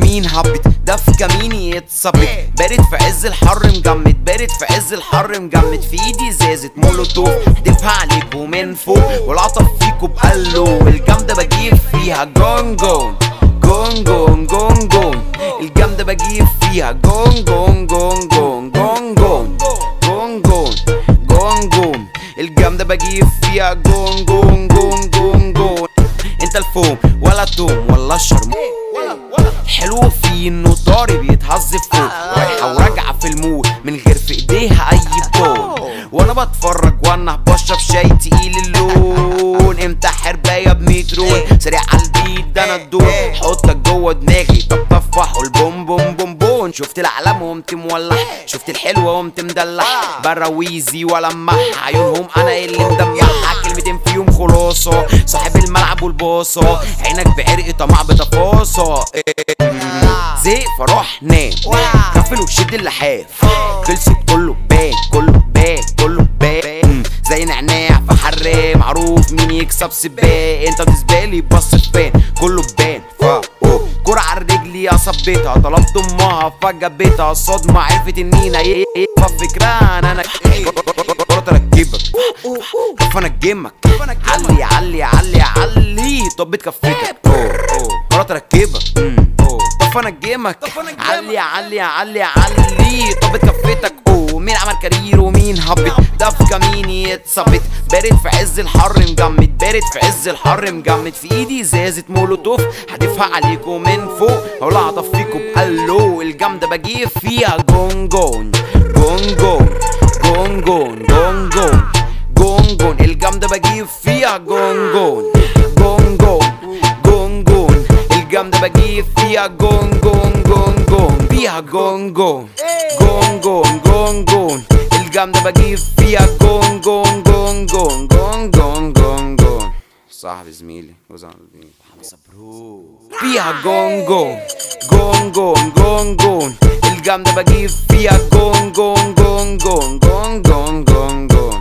ومين هبت ده في كميني يتصبت بارد في عز الحر مجمد بارد في عز الحر مجمد في ايدي ازازة مولوتوف احدفها عليكوا من فوق والعطف فيكوا بقلو الجامدة بجيب فيها جون جون جون جون جون جون الجامدة بجيب فيها جون جون جون جون جون جون جون جون جون جون الجامدة بجيب فيها جون جون جون جون جون انت الفوم ولا توم ولا الشرم حلو فيه انه طاري بيتهز فوق رايحة وراجعة في المود من غير في ايديها اي بون وانا بتفرج وانا بشرب شاي تقيل اللون امتى حرباية بمترون سريع على البيت ده انا الدور حطك جوه دماغي طب طفح البوم بوم بوم بون شفت العلم وقمت مولع شفت الحلوة وقمت مدلع براويزي ولمح عيونهم انا اللي مدمعها كلمتين فيهم خلاصة صاحب الملعب والباصة عينك بعرق طمع بتفاصة زي فراح نام قفل وشد اللحاف خلصت كله بان كله بان كله بان زي نعناع في حراق معروف مين يكسب سباق انت بالنسبه بص فان كله بان فوق كرة على رجلي اصبتها طلبت امها فجبتها الصدمة عرفت انينا ففكرها انا انا قررت اركبك كف انا اجمك علي علي علي علي طبت كفتك قررت اركبك طب انا اجمك علي علي علي علي طبت كفتك اوه مين عمل كارير ومين هبط ده في كميني يتصبت بارد في عز الحر مجمد بارد في عز الحر مجمد في ايدي ازازة مولوتوف هدفها عليكم من فوق هقول اطفيكوا بقلو الجامدة بجيب فيها جون جون جون جون جون جون جون جون جون جون الجامدة بجيب فيها جون جون جون جون جون جون الجامدة بجيب فيها جون جون جون جون فيها جون جون جون جون جون جون الجامدة بجيب فيها جون جون جون جون جون جون جون جون صاحبي زميلي جوز عمرو حمزة برو فيها جون جون جون جون جون جون الجامدة بجيب فيها جون جون جون جون جون جون جون جون